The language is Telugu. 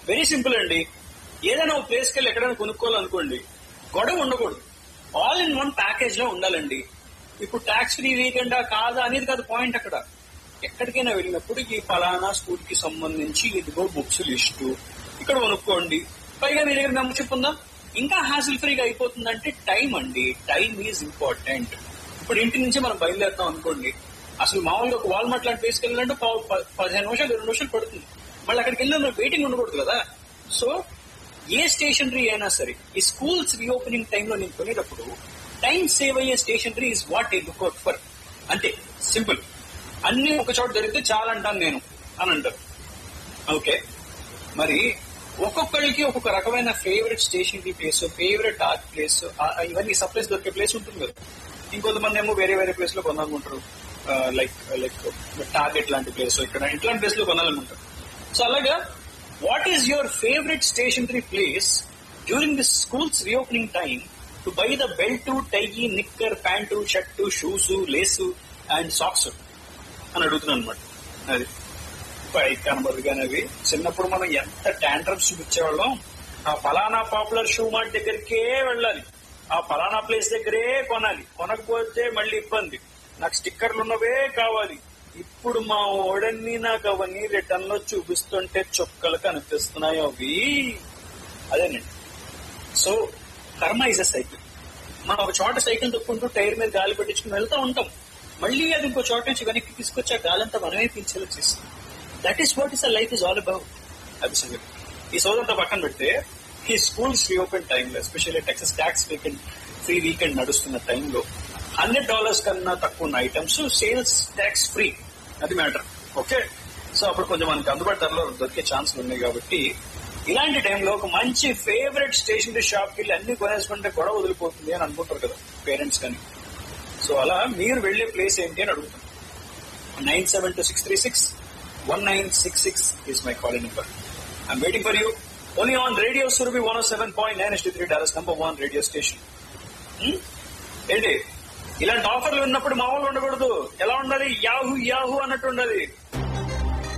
వెరీ సింపుల్ అండి ఏదైనా ఒక ప్లేస్కి వెళ్ళి ఎక్కడైనా కొనుక్కోవాలనుకోండి గొడవ ఉండకూడదు ఆల్ ఇన్ వన్ ప్యాకేజ్ లో ఉండాలండి ఇప్పుడు ట్యాక్స్ ఫ్రీ వీకెండా కాదా అనేది కాదు పాయింట్ అక్కడ ఎక్కడికైనా వెళ్ళినప్పుడు ఈ ఫలానా స్కూల్ కి సంబంధించి ఇదిగో బుక్స్ లిస్టు ఇక్కడ కొనుక్కోండి పైగా మీ దగ్గర మెంబర్షిప్ ఉందా ఇంకా హాసిల్ ఫ్రీగా అయిపోతుందంటే టైం అండి టైం ఈజ్ ఇంపార్టెంట్ ఇప్పుడు ఇంటి నుంచి మనం బయలుదేరుతాం అనుకోండి అసలు మామూలుగా ఒక వాల్మార్ట్ లాంటి ప్లేస్కి వెళ్ళాలంటే పావు- ప- పదిహేను నిమిషాలు ఇరవై నిమిషాలు పడుతుంది మళ్ళీ అక్కడికి వెళ్ళిన వెయిటింగ్ ఉండకూడదు కదా సో ఏ స్టేషనరీ అయినా సరే ఈ స్కూల్స్ రీఓపెనింగ్ టైంలో నేను కొనేటప్పుడు టైం సేవ్ అయ్యే stationery is what I look out for అంటే సింపుల్ అన్ని ఒక చోట దొరికితే చాలా అంటాను నేను అని అంటారు ఓకే మరి ఒక్కొక్కరికి ఒక్కొక్క రకమైన favourite stationery place favourite art place ఇవన్నీ సప్లైస్ దొరికే ప్లేస్ ఉంటుంది కదా ఇంకొంతమంది ఏమో వేరే వేరే ప్లేస్ లో కొనాలనుకుంటారు లైక్ లైక్ టార్గెట్ లాంటి ప్లేస్ ఇక్కడ ఇట్లాంటి ప్లేస్ లో కొనాలనుకుంటారు సో అలాగా what is your favourite stationery place during this schools reopening time to buy the belt tie knicker pants shirt shoes lace and socks అని అడుగుతున్నాను అనమాట అది పై కనబడదు కానీ అవి చిన్నప్పుడు మనం ఎంత టాండ్రమ్స్ చూపించేవాళ్ళం ఆ ఫలానా పాపులర్ షూ మార్ట్ దగ్గరికే వెళ్ళాలి ఆ ఫలానా ప్లేస్ దగ్గరే కొనాలి కొనకపోతే మళ్ళీ ఇబ్బంది నాకు స్టిక్కర్లు ఉన్నవే కావాలి ఇప్పుడు మా ఓడన్ని నాకు అవన్నీ రిటర్న్ లో చూపిస్తుంటే చుక్కలు కనిపిస్తున్నాయి అవి అదేనండి సో కర్మ ఇస్ అ సైకిల్ మనం ఒక చోట సైకిల్ తొక్కుంటూ టైర్ మీద గాలి పెట్టించుకుని వెళ్తూ ఉంటాం మళ్ళీ అది ఇంకో చోట నుంచి వెనక్కి తీసుకొచ్చి ఆ గాలంతా మనమే పీల్చేలా చేస్తాం that is what is a life is all about అది సంగతి ఈ సోదంతా పక్కన పెడితే ఈ స్కూల్స్ రీఓపెన్ టైంలో especially Texas tax weekend free weekend నడుస్తున్న టైంలో హండ్రెడ్ డాలర్స్ కన్నా తక్కువ ఉన్న ఐటమ్స్ సేల్స్ ట్యాక్స్ ఫ్రీ అది మ్యాటర్ ఓకే సో అప్పుడు కొంచెం మనకి అందుబాటు ధరలో దొరికే ఛాన్సులు ఉన్నాయి కాబట్టి ఇలాంటి టైంలో ఒక మంచి ఫేవరెట్ స్టేషనరీ షాప్ కి వెళ్ళి అన్ని కొనేసుకుంటే గొడవ వదిలిపోతుంది అని అనుకుంటారు కదా పేరెంట్స్ కానీ సో అలా మీరు వెళ్లే ప్లేస్ ఏంటి అని అడుగుతాను nine seven two six three six one nine six six is my calling number I'm waiting for you only on radio Surabhi one seven point nine ST three dollars number one radio station ఏంటి ఇలాంటి ఆఫర్లు ఉన్నప్పుడు మామూలు ఉండకూడదు ఎలా ఉండాలి యాహూ యాహూ అన్నట్టు ఉండాలి